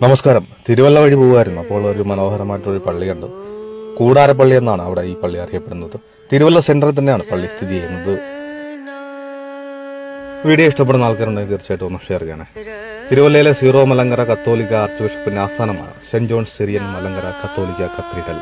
നമസ്കാരം തിരുവല്ല വഴി പോകുമായിരുന്നു അപ്പോൾ ഒരു മനോഹരമായിട്ടൊരു പള്ളി കണ്ടു കൂടാരപ്പള്ളി എന്നാണ് അവിടെ ഈ പള്ളി അറിയപ്പെടുന്നത് തിരുവല്ല സെന്ററിൽ തന്നെയാണ് പള്ളി സ്ഥിതി ചെയ്യുന്നത് വീഡിയോ ഇഷ്ടപ്പെടുന്ന ആൾക്കാരുണ്ടെങ്കിൽ തീർച്ചയായിട്ടും ഒന്ന് ഷെയർ ചെയ്യണേ തിരുവല്ലയിലെ സീറോ മലങ്കര കത്തോലിക്ക ആർച്ച് ബിഷപ്പിന്റെ ആസ്ഥാനമാണ് സെന്റ് ജോൺസ് സിറിയൻ മലങ്കര കത്തോലിക്ക cathedral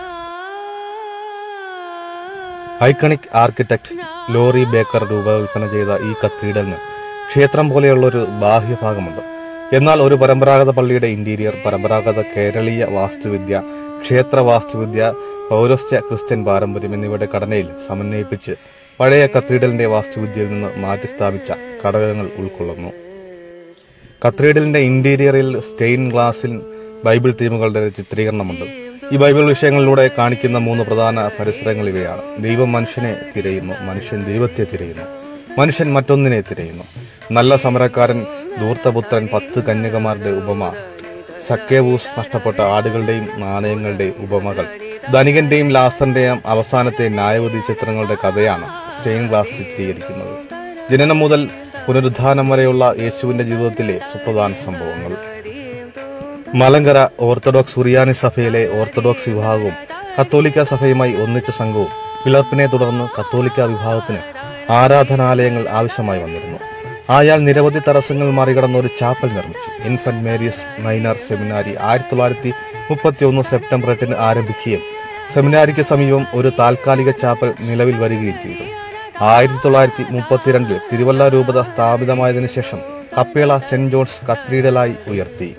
iconic architect Laurie Baker രൂപകൽപ്പന ചെയ്ത ഈ കത്തീഡലിന് ക്ഷേത്രം പോലെയുള്ള ഒരു ബാഹ്യഭാഗമുണ്ട് എന്നാൽ ഒരു പരമ്പരാഗത പള്ളിയുടെ ഇന്റീരിയർ പരമ്പരാഗത കേരളീയ വാസ്തുവിദ്യ ക്ഷേത്ര വാസ്തുവിദ്യ പൗരസ്ത്യ ക്രിസ്ത്യൻ പാരമ്പര്യം എന്നിവയുടെ ഘടനയിൽ സമന്വയിപ്പിച്ച് പഴയ കത്തീഡലിന്റെ വാസ്തുവിദ്യയിൽ നിന്ന് മാറ്റി സ്ഥാപിച്ച ഘടകങ്ങൾ ഉൾക്കൊള്ളുന്നു കത്തീഡ്രലിന്റെ ഇന്റീരിയറിൽ സ്റ്റെയിൻ ഗ്ലാസിൽ ബൈബിൾ തീമുകളുടെ ചിത്രീകരണമുണ്ട് ഈ ബൈബിൾ വിഷയങ്ങളിലൂടെ കാണിക്കുന്ന മൂന്ന് പ്രധാന പരിസരങ്ങൾ ഇവയാണ് ദൈവം മനുഷ്യനെ തിരയുന്നു മനുഷ്യൻ ദൈവത്തെ തിരയുന്നു മനുഷ്യൻ മറ്റൊന്നിനെ തിരയുന്നു നല്ല സമരക്കാരൻ ധൂർത്തപുത്രൻ പത്ത് കന്യകമാരുടെ ഉപമ സക്കേവൂസ് നഷ്ടപ്പെട്ട ആടുകളുടെയും നാണയങ്ങളുടെയും ഉപമകൾ ധനികന്റെയും ലാസറിന്റെയും അവസാനത്തെ ന്യായവതി ചിത്രങ്ങളുടെ കഥയാണ് സ്റ്റെയിൻ ഗ്ലാസ് ചിത്രീകരിക്കുന്നത് ജനനം മുതൽ പുനരുദ്ധാനം വരെയുള്ള യേശുവിന്റെ ജീവിതത്തിലെ സുപ്രധാന സംഭവങ്ങൾ മലങ്കര ഓർത്തഡോക്സ് സുറിയാനി സഭയിലെ ഓർത്തഡോക്സ് വിഭാഗവും കത്തോലിക്ക സഭയുമായി ഒന്നിച്ച സംഘവും പിളർപ്പിനെ തുടർന്ന് കത്തോലിക്ക വിഭാഗത്തിന് ആരാധനാലയങ്ങൾ ആവശ്യമായി വന്നിരുന്നു ആയാൽ നിരവധി തടസ്സങ്ങൾ മറികടന്ന് ഒരു ചാപ്പൽ നിർമ്മിച്ചു ഇൻഫന്റ് മേരീസ് മൈനർ സെമിനാരി ആയിരത്തി തൊള്ളായിരത്തി മുപ്പത്തി ഒന്ന് സെപ്റ്റംബർ എട്ടിന് ആരംഭിക്കുകയും സെമിനാരിക്ക് സമീപം ഒരു താൽക്കാലിക ചാപ്പൽ നിലവിൽ വരികയും ചെയ്തു ആയിരത്തി തൊള്ളായിരത്തി മുപ്പത്തിരണ്ടിൽ തിരുവല്ല രൂപത സ്ഥാപിതമായതിനു ശേഷം കപ്പേള സെന്റ് ജോൺസ് കത്തീഡ്രലായി ഉയർത്തി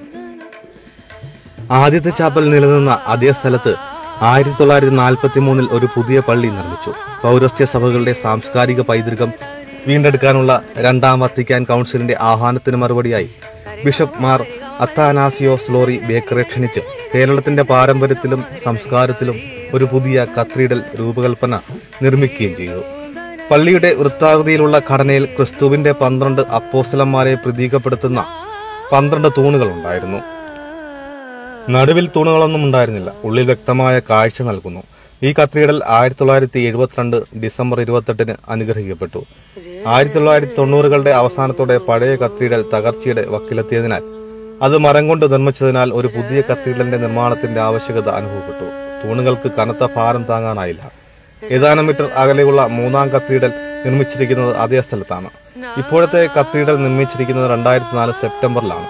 ആദ്യത്തെ ചാപ്പൽ നിലനിന്ന അതേ സ്ഥലത്ത് ആയിരത്തി തൊള്ളായിരത്തി നാൽപ്പത്തി മൂന്നിൽ ഒരു പുതിയ പള്ളി നിർമ്മിച്ചു പൗരസ്ത്യ സഭകളുടെ സാംസ്കാരിക പൈതൃകം വീണ്ടെടുക്കാനുള്ള രണ്ടാം വത്തിക്കാൻ കൗൺസിലിന്റെ ആഹ്വാനത്തിന് മറുപടിയായി ബിഷപ്പ് മാർ അത്താനാസിയോസ് ലോറി ബേക്കറെ ക്ഷണിച്ച് കേരളത്തിന്റെ പാരമ്പര്യത്തിലും സംസ്കാരത്തിലും ഒരു പുതിയ കത്തീഡ്രൽ രൂപകൽപ്പന നിർമ്മിക്കുകയും ചെയ്തു പള്ളിയുടെ വൃത്താകൃതിയിലുള്ള ഘടനയിൽ ക്രിസ്തുവിന്റെ പന്ത്രണ്ട് അപ്പോസ്തലന്മാരെ പ്രതീകപ്പെടുത്തുന്ന പന്ത്രണ്ട് തൂണുകൾ ഉണ്ടായിരുന്നു നടുവിൽ തൂണുകളൊന്നും ഉണ്ടായിരുന്നില്ല ഉള്ളിൽ വ്യക്തമായ കാഴ്ച നൽകുന്നു ഈ കത്തീഡ്രൽ ആയിരത്തി തൊള്ളായിരത്തി എഴുപത്തിരണ്ട് ഡിസംബർ ഇരുപത്തെട്ടിന് അനുഗ്രഹിക്കപ്പെട്ടു ആയിരത്തി തൊള്ളായിരത്തി തൊണ്ണൂറുകളുടെ അവസാനത്തോടെ പഴയ കത്തീഡ്രൽ തകർച്ചയുടെ വക്കിലെത്തിയതിനാൽ അത് മരം കൊണ്ട് നിർമ്മിച്ചതിനാൽ ഒരു പുതിയ കത്തീഡ്രലിന്റെ നിർമ്മാണത്തിന്റെ ആവശ്യകത അനുഭവപ്പെട്ടു തൂണുകൾക്ക് കനത്ത ഭാരം താങ്ങാനായില്ല ഏതാനും മീറ്റർ അകലെയുള്ള മൂന്നാം കത്തീഡ്രൽ നിർമ്മിച്ചിരിക്കുന്നത് അതേ സ്ഥലത്താണ് ഇപ്പോഴത്തെ കത്തീഡ്രൽ നിർമ്മിച്ചിരിക്കുന്നത് രണ്ടായിരത്തി നാല് സെപ്റ്റംബറിലാണ്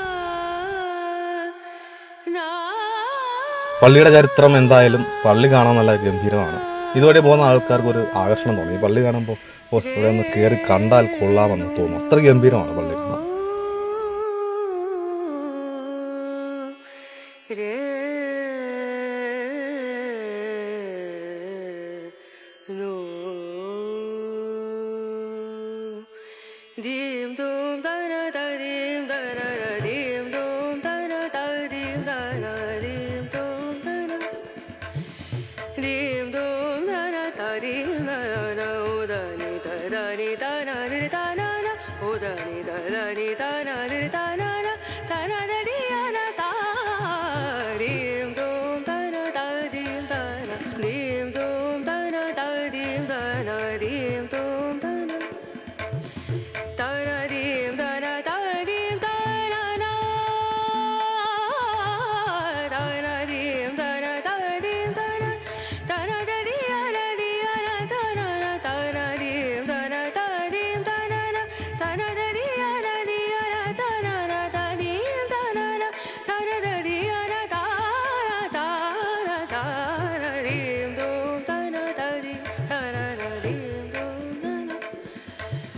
പള്ളിയുടെ ചരിത്രം എന്തായാലും പള്ളി കാണാൻ നല്ല ഗംഭീരമാണ് ഇതുവരെ പോകുന്ന ആൾക്കാർക്ക് ഒരു ആകർഷണം തോന്നി ഈ പള്ളി കാണുമ്പോൾ ഓ ഇവിടെ ഒന്ന് കയറി കണ്ടാൽ കൊള്ളാമെന്ന് തോന്നും അത്ര ഗംഭീരമാണ് പള്ളി കാണാൻ Dim dum da na da dim da na na dim dum da na da dim da na dim dum da na dim dum da na da dim da na na o da ni da da ni da na di da na na o da ni da da ni da na di da na na da na da di ya na da dim dum da na da dim da na dim dum da na da dim da na dim dum da na Da-da-dim, da-da-da-dim, da-da-da. Da-da-dim, da-da-da-dim, da-da- da-da-da-di-ya-da-di-ya-da, da-da-da, da-da-dim, da-da-da-dim, da-da-da, da-da-da-di-ya-da-di-ya-da, da-da-da-da-dim, da-da-da, da-da-da-di-ya-da, da-da-da, da-da-dim, dum, da-da-da-dim, da-da-da-dim, dum, da-da.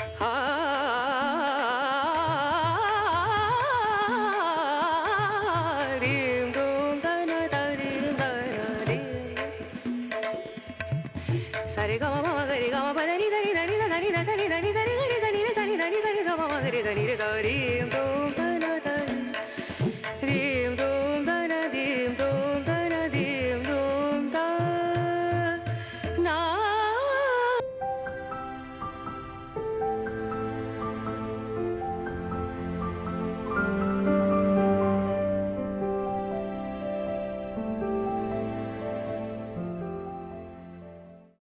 Dim dum da na da dim da na dim. Sare ga ma ma ga re ga ma pa da ni sa ni da ni da da ni da sa ni da ni sa ni ga ni sa ni da sa ni da ni sa ni da ma ma ga re da ni re sa dim dum da